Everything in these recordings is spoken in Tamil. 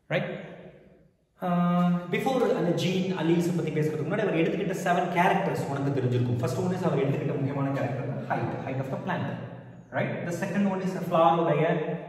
ரைட் பிஃபோர் அந்த ஜீன் அலீஸ் பற்றி பேசுறதுக்கு முன்னாடி அவர் எடுத்துக்கிட்ட செவன் கேரக்டர்ஸ் உனக்கு தெரிஞ்சிருக்கும் ஃபர்ஸ்ட் ஒன் இஸ் அவர் எடுத்துக்கிட்ட முக்கியமான character height height of the plant right the second one is ஃப்ளாருடைய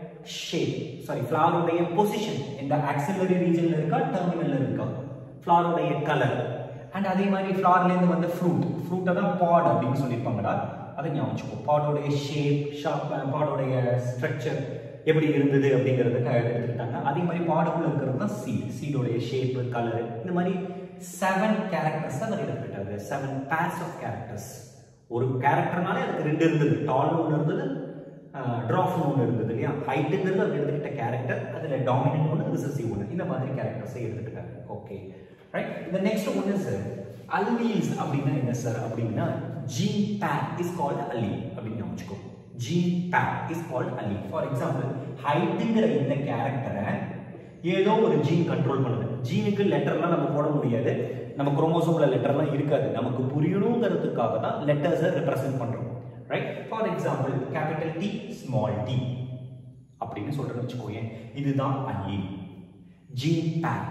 ஷேப் சாரி ஃப்ளாருடைய பொசிஷன் இந்த ஆக்சிலரி ரீஜன்ல இருக்கா டெர்மினல்ல இருக்கா ஃப்ளாருடைய கலர் அண்ட் அதே மாதிரி ஃப்ளார்லேருந்து வந்த ஃப்ரூட் ஃப்ரூட்டை தான் பாட் அப்படின்னு சொல்லியிருப்பாங்கடா அதை ஞாபகம் வச்சுக்கோ பாடோடைய ஷேப் ஷாப் பாடோடைய ஸ்ட்ரக்சர் எப்படி இருந்தது அப்படிங்கிறதுக்கு எடுத்துக்கிட்டாங்க அதே மாதிரி பாடுக்குள்ள இருக்கிறது தான் சீட் சீடோடைய ஷேப்பு கலர் இந்த மாதிரி செவன் கேரக்டர்ஸ் அவர் எடுத்துக்கிட்டாரு செவன் பேர்ஸ் ஆஃப் கேரக்டர்ஸ் ஒரு கேரக்டர்னாலே அதுக்கு ரெண்டு இருந்தது டால்னு ஒன்று இருந்தது ட்ராஃப்னு ஒன்று இருந்தது இல்லையா ஹைட்டுங்கிறது அவர் எடுத்துக்கிட்ட கேரக்டர் அதில் டாமினன்ட் ஒன்று ரிசசிவ் ஒன்று இந்த மாதிரி கேரக்டர்ஸை எடுத்துக்கிட்டாரு ஓகே ரைட் இந்த நெக்ஸ்ட் ஒன்று சார் அல்லீல்ஸ் அப்படின்னா என்ன சார் அப்படின்னா ஜீன் பேர் இஸ் கால்ட் அல்லி அப்படின்னு வச்சுக்கோ gene pair is called allele for example ஹைட்டுங்கிற இந்த கேரக்டரை ஏதோ ஒரு ஜீன் கண்ட்ரோல் பண்ணுது ஜீனுக்கு லெட்டர்லாம் நம்ம போட முடியாது நம்ம குரோமோசோம்ல லெட்டர்லாம் இருக்காது நமக்கு புரியணுங்கிறதுக்காக தான் லெட்டர்ஸை ரெப்ரசென்ட் பண்றோம் right for example capital T small T அப்படின்னு சொல்றேன்னு வச்சுக்கோயேன் இதுதான் allele gene pair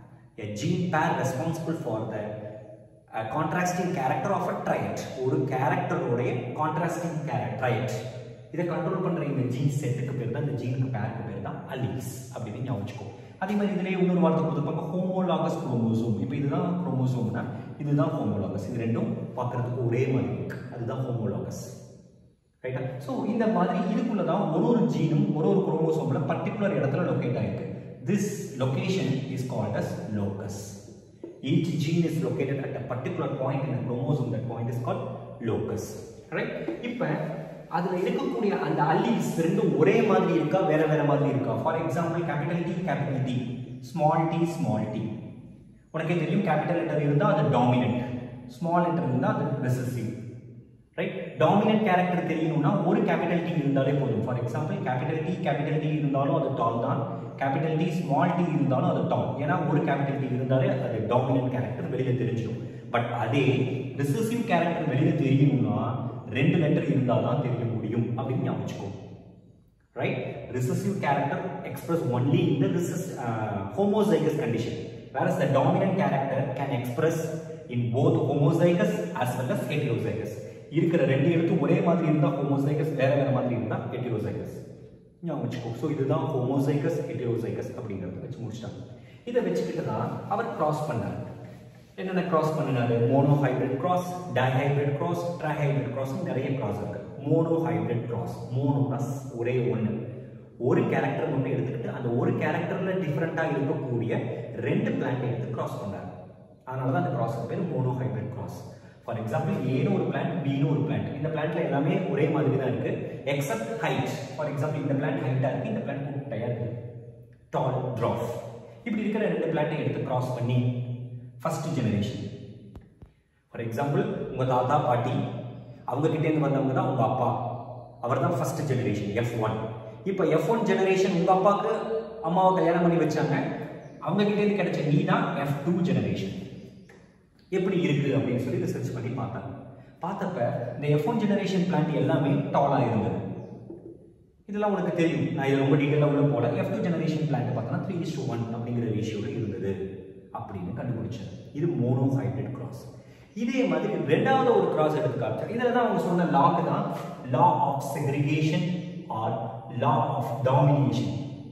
a gene pair responsible for the uh, contrasting character of a trait ஒரு கேரக்டருடைய கான்ட்ராஸ்டிங் ட்ரைட் இதை கண்ட்ரோல் பண்ற இந்த ஜீன் செட்டுக்கு பேர் தான் இந்த ஜீனுக்கு பேருக்கு பேர் தான் அலீஸ் அப்படின்னு ஞாபகம் வச்சுக்கோ அதே மாதிரி இதுலயே இன்னொரு வார்த்தை கொடுத்துருப்பாங்க ஹோமோலாகஸ் குரோமோசோம் இப்போ இதுதான் குரோமோசோம்னா இதுதான் ஹோமோலாகஸ் இது ரெண்டும் பார்க்கறதுக்கு ஒரே மாதிரி இருக்கு அதுதான் ஹோமோலாகஸ் ரைட்டா ஸோ இந்த மாதிரி இதுக்குள்ள தான் ஒரு ஒரு ஜீனும் ஒரு ஒரு குரோமோசோம்ல பர்டிகுலர் இடத்துல லொக்கேட் ஆயிருக்கு This location is called as locus. Each gene is located at a particular point in a chromosome. That point is called locus. Right? இப்போ அதுல இருக்கக்கூடிய அந்த அல்லீஸ் ரெண்டும் ஒரே மாதிரி இருக்கா வேற வேற மாதிரி இருக்கா for example capital T capital T small T small T உனக்கே தெரியும் கேபிட்டல் லெட்டர் இருந்தால் அது டாமினன்ட் ஸ்மால் லெட்டர் இருந்தால் அது ரெசசிவ் ரைட் டாமினன்ட் கேரக்டர் தெரியணும்னா ஒரு கேபிட்டல் டி இருந்தாலே போதும் for example capital T capital T இருந்தாலும் அது டால் தான் கேபிட்டல் டி ஸ்மால் டி இருந்தாலும் அது டால் ஏன்னா ஒரு கேபிட்டல் டி இருந்தாலே அது டாமினன்ட் கேரக்டர் வெளியில தெரிஞ்சிடும் பட் அதே ரிசசிவ் கேரக்டர் வெளியில தெரியணும்னா ரெண்டு லெட்டர் இருந்தால் தான் தெரிய முடியும் அப்படின்னு ஞாபகம் வச்சுக்கோ right recessive character express only in the recessive homozygous condition whereas the dominant character can express in both homozygous as well as heterozygous இருக்கிற ரெண்டு எழுத்து ஒரே மாதிரி இருந்தா ஹோமோசைகஸ் வேற வேற மாதிரி இருந்தா ஹெட்டிரோசைகஸ் ஞாபகம் வச்சுக்கோ ஸோ இதுதான் ஹோமோசைகஸ் ஹெட்டிரோசைகஸ் அப்படிங்கிறத வச்சு முடிச்சிட்டாங்க இதை வச்சுக்கிட்டு தான் அவர் கிராஸ் பண்ணார் என்னென்ன கிராஸ் பண்ணினாரு monohybrid cross dihybrid cross trihybrid cross நிறைய கிராஸ் இருக்கு மோனோ ஹைபிரிட் கிராஸ் மோனோனா ஒரே ஒன்று ஒரு கேரக்டர் மட்டும் எடுத்துக்கிட்டு அந்த ஒரு கேரக்டர்ல டிஃப்ரெண்டா இருக்கக்கூடிய ரெண்டு பிளான்ட் எடுத்து கிராஸ் பண்ணாரு அதனால தான் அந்த கிராஸ்க்கு பேர் monohybrid cross for example ஏன்னு ஒரு பிளான்ட் பின்னு ஒரு பிளான்ட் இந்த பிளான்ட்ல எல்லாமே ஒரே மாதிரி தான் இருக்கு எக்ஸப்ட் ஹைட் ஃபார் எக்ஸாம்பிள் இந்த பிளான்ட் ஹைட்டா இருக்கு இந்த பிளான்ட் குட்டையா இருக்கு டால் ட்ராஃப் இப்படி இருக்கிற ரெண்டு பிளான்ட்டை எடுத்து கிராஸ் பண்ணி ஃபர்ஸ்ட் ஜெனரேஷன் ஃபார் எக்ஸாம்பிள் உங்க தாத்தா பாட்டி அவங்க கிட்டே இருந்து வந்தவங்க தான் உங்க அப்பா அவர் தான் ஃபர்ஸ்ட் ஜெனரேஷன் எஃப் ஒன் இப்போ எஃப் ஒன் ஜெனரேஷன் உங்க அப்பாவுக்கு அம்மாவை கல்யாணம் பண்ணி வச்சாங்க அவங்க கிட்டே இருந்து கிடைச்ச நீ தான் எஃப் டூ ஜெனரேஷன் எப்படி இருக்கு அப்படின்னு சொல்லி ரிசர்ச் பண்ணி பார்த்தாங்க பார்த்தப்ப இந்த எஃப் ஒன் ஜெனரேஷன் பிளான்ட் எல்லாமே டாலா இருந்தது இதெல்லாம் உனக்கு தெரியும் நான் இது ரொம்ப டீட்டெயிலாக உள்ள போல எஃப் டூ ஜெனரேஷன் பிளான்ட் பார்த்தோன்னா த்ரீ இஸ் ஒன் அப்படிங்கிற ரேஷியோவில் இருந்தது அப்படின்னு கண்டுபிடிச்சது இது மோனோ ஹைபிரிட் கிராஸ் இதே மாதிரி ரெண்டாவது ஒரு கிராஸ் எடுத்து காமிச்சார் இதில் தான் அவங்க சொன்ன லாக்கு தான் law of segregation or law of dominance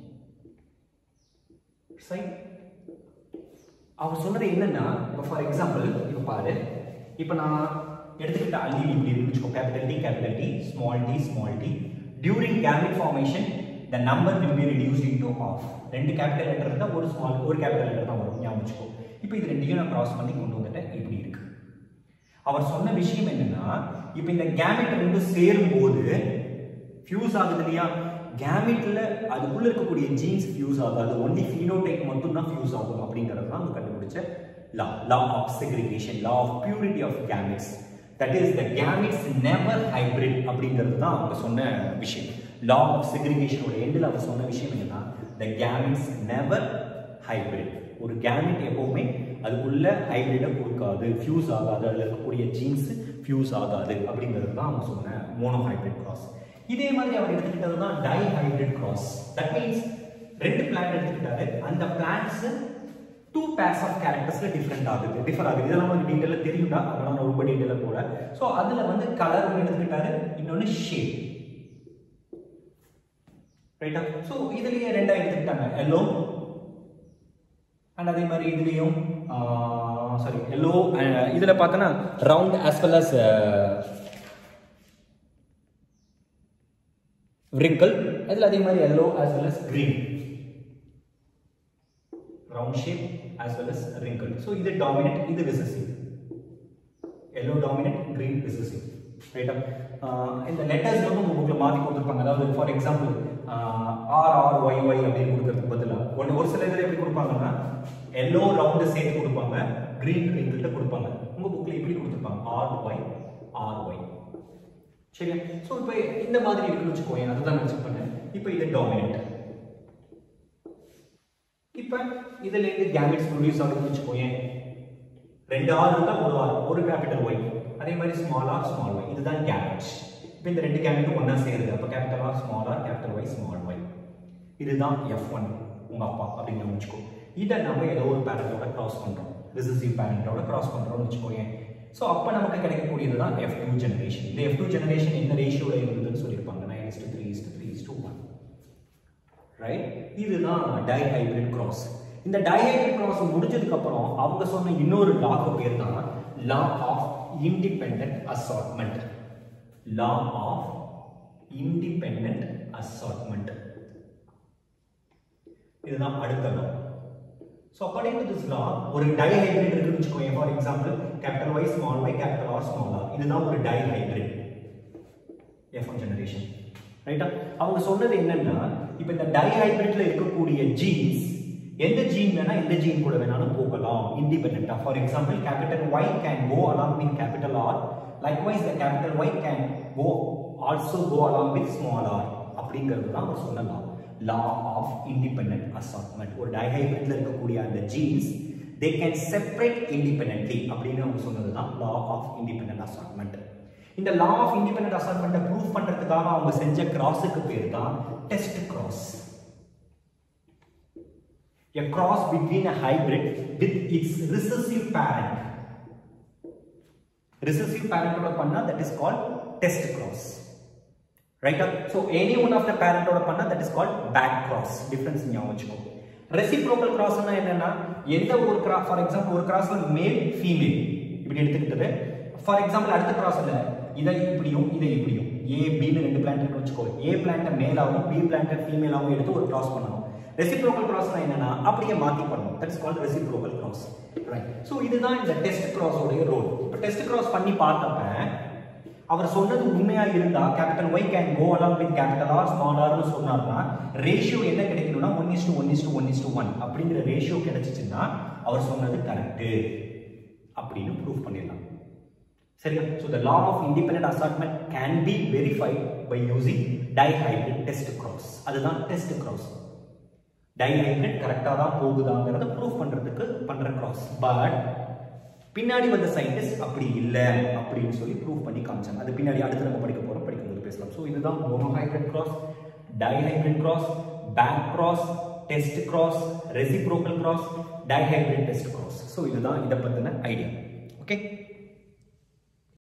சரி அவர் சொன்னது என்னன்னா இப்போ ஃபார் எக்ஸாம்பிள் இப்போ பாரு இப்போ நான் எடுத்துக்கிட்ட அள்ளி இப்படி இருக்கு வச்சுக்கோ capital T capital T small T small T during gamete formation the number will be reduced into of ரெண்டு கேபிட்டல் லெட்டர் இருந்தால் ஒரு ஸ்மால் ஒரு கேபிட்டல் லெட்டர் தான் வரும் ஞாபகம் வச்சுக்கோ இப்போ இது ரெண்டையும் நான் கிராஸ் பண்ணி கொண்டு வந்துட்டேன் இப்படி இருக்கு அவர் சொன்ன விஷயம் என்னன்னா இப்போ இந்த கேமெட் ரெண்டும் சேரும் போது ஃபியூஸ் ஆகுது இல்லையா கேமெட்ல அதுக்குள்ள இருக்கக்கூடிய ஜீன்ஸ் ஃபியூஸ் ஆகாது ஒன்லி ஃபீனோடைப் மட்டும் தான் ஃபியூஸ் ஆகும் அப்படிங்கிறது தான் அவங்க கண்டுபிடிச்ச law law of segregation law of purity of gametes that is the gametes never hybrid அப்படிங்கிறது தான் அவங்க சொன்ன விஷயம் லா ஆஃப் செக்ரிகேஷனோட எண்டில் அவர் சொன்ன விஷயம் என்னன்னா த கேமெட்ஸ் நெவர் ஹைபிரிட் ஒரு கேமெட் எப்பவுமே அதுக்குள்ள ஹைபிரிடை கொடுக்காது ஃபியூஸ் ஆகாது அதில் இருக்கக்கூடிய ஜீன்ஸ் ஃபியூஸ் ஆகாது அப்படிங்கிறது தான் அவங்க சொன்ன மோனோ ஹைபிரிட் கிராஸ் இதே மாதிரி அவர் எடுத்துக்கிட்டது தான் dihybrid cross that means ரெண்டு பிளான்ட் எடுத்துக்கிட்டாரு அந்த இந்த பிளான்ஸ் டூ பேர்ஸ் ஆஃப் கேரக்டர்ஸ்ல டிஃப்ரெண்ட் ஆகுது டிஃபர் ஆகுது இதெல்லாம் உங்களுக்கு டீட்டெயிலாக தெரியும்டா அதெல்லாம் நான் ரொம்ப டீட்டெயிலாக போல ஸோ அதில் வந்து கலர் எடுத்துக்கிட்டாரு இன்னொன்று ஷேப் ரைட்டா ஸோ இதுலயே ரெண்டா எடுத்துக்கிட்டாங்க எல்லோ அண்ட் அதே மாதிரி இதுலேயும் சாரி எல்லோ இதில் பார்த்தோன்னா round as well as wrinkle இதில் அதே மாதிரி yellow as well as green round shape as well as wrinkle so இது dominant இது recessive yellow dominant green recessive ரைட்டா இந்த லெட்டர்ஸ் வந்து உங்க புக்ல மாத்தி கொடுத்துருப்பாங்க அதாவது for example R R Y Y அப்படின்னு கொடுக்கறதுக்கு பதிலாக ஒன்று ஒரு சில இதில் எப்படி கொடுப்பாங்கன்னா எல்லோ ரவுண்டு சேர்த்து கொடுப்பாங்க கிரீன் ரிங்கிள்கிட்ட கொடுப்பாங்க உங்க புக்ல இப்படி கொடுத்துருப்பாங்க ஆர் ஒய் ஆர் ஒய் சரியா ஸோ இப்போ இந்த மாதிரி இருக்குன்னு வச்சுக்கோங்க அதுதான் நான் செக் பண்ணேன் இப்போ இது டாமினன்ட் இப்போ இதுல இருந்து கேமெட்ஸ் ப்ரொடியூஸ் ஆகுதுன்னு வச்சுக்கோங்க ரெண்டு ஆர் இருந்தா ஒரு ஆர் ஒரு கேபிட்டல் ஒய் அதே மாதிரி ஸ்மால் ஆர் ஸ்மால் ஒய் இதுதான் கேமெட்ஸ் இப்போ இந்த ரெண்டு கேமெட்டும் ஒண்ணா சேருது அப்போ capital R small R capital Y small Y இதுதான் எஃப் ஒன் உங்க அப்பா அப்படின்னு வச்சுக்கோ இதை நம்ம ஏதோ ஒரு பேரண்டோட கிராஸ் பண்றோம் ரிசசிவ் பேரண்டோட கிராஸ் பண்றோம்னு வச்சுக்கோங்க ஸோ அப்போ நமக்கு கிடைக்கக்கூடியது தான் எஃப் டூ ஜெனரேஷன் இந்த எஃப் டூ ஜெனரேஷன் எந்த ரேஷியோட இருந்ததுன்னு சொல்லியிருப்பாங்க nine is to three is to three is to one right இதுதான் டைஹைபிரிட் கிராஸ் இந்த டைஹைபிரிட் கிராஸ் முடிஞ்சதுக்கு அப்புறம் அவங்க சொன்ன இன்னொரு லாக்கு பேர் தான் law of independent assortment law of independent assortment இதுதான் அடுத்த law so according to this law ஒரு டைஹைபிரிட் இருக்குன்னு வச்சுக்கோங்க for example capital Y small Y capital R small R இதுதான் ஒரு டைஹைபிரிட் எஃப் ஒன் ஜெனரேஷன் ரைட்டா அவங்க சொன்னது என்னன்னா இப்போ இந்த டைஹைபிரிட்ல இருக்கக்கூடிய ஜீன்ஸ் எந்த ஜீன் வேணா எந்த ஜீன் கூட வேணாலும் போகலாம் இண்டிபெண்டா for example capital Y can go along with capital R likewise the capital Y can go also go along with small R அப்படிங்கிறது தான் அவர் சொன்ன law law of independent assortment ஒரு டைஹைபிரிட்ல இருக்கக்கூடிய அந்த genes they can separate independently அப்படின்னு அவங்க சொன்னது தான் லா ஆஃப் இண்டிபெண்டன்ட் அசார்ட்மெண்ட் இந்த லா ஆஃப் இண்டிபெண்டன்ட் அசார்ட்மெண்ட்டை ப்ரூவ் பண்றதுக்காக அவங்க செஞ்ச கிராஸுக்கு பேர் தான் test cross a cross between a hybrid with its recessive parent recessive parent ஓட பண்ணா that is called test cross right so any one of the parent ஓட பண்ணா that is called back cross difference ஞாபகம் வச்சுக்கோ reciprocal cross னா என்னன்னா எந்த ஒரு கிராஸ் ஃபார் எக்ஸாம்பிள் ஒரு கிராஸ்ல மேல் ஃபீமேல் இப்படி எடுத்துக்கிட்டது ஃபார் எக்ஸாம்பிள் அடுத்த கிராஸ்ல இதை இப்படியும் இதை இப்படியும் ஏ பின்னு ரெண்டு பிளான்ட் இருக்கு வச்சுக்கோ ஏ பிளான்ட்டை மேலாகவும் பி பிளான்ட்டை ஃபீமேலாகவும் எடுத்து ஒரு கிராஸ் பண்ணணும் ரெசிப்ரோக்கல் கிராஸ்னா என்னன்னா அப்படியே மாத்தி பண்ணணும் that's called reciprocal cross right so இதுதான் இந்த டெஸ்ட் கிராஸோடைய ரோல் இப்போ டெஸ்ட் கிராஸ் பண்ணி பார்த்தப்ப அவர் சொன்னது உண்மையா இருந்தா capital Y can go along with capital R small ஆர்னு சொன்னார்னா ரேஷியோ என்ன கிடைக்கணும்னா one is to one is to one is to one அப்படிங்கிற ரேஷியோ கிடைச்சிச்சுன்னா அவர் சொன்னது கரெக்ட் அப்படின்னு ப்ரூவ் பண்ணிடலாம் சரியா so the law of independent assortment can be verified by using dihybrid test cross அதுதான் டெஸ்ட் கிராஸ் டைஹைபிரிட் கரெக்டாக தான் போகுதாங்கிறத ப்ரூவ் பண்ணுறதுக்கு பண்ணுற கிராஸ் பட் பின்னாடி வந்த சயின்டிஸ்ட் அப்படி இல்லை அப்படின்னு சொல்லி ப்ரூவ் பண்ணி காமிச்சாங்க அது பின்னாடி அடுத்து நம்ம படிக்க போகிறோம் படிக்கும்போது பேசலாம் ஸோ இதுதான் monohybrid cross dihybrid cross back cross test cross reciprocal cross dihybrid test cross so இதுதான் இதை பற்றின ஐடியா ஓகே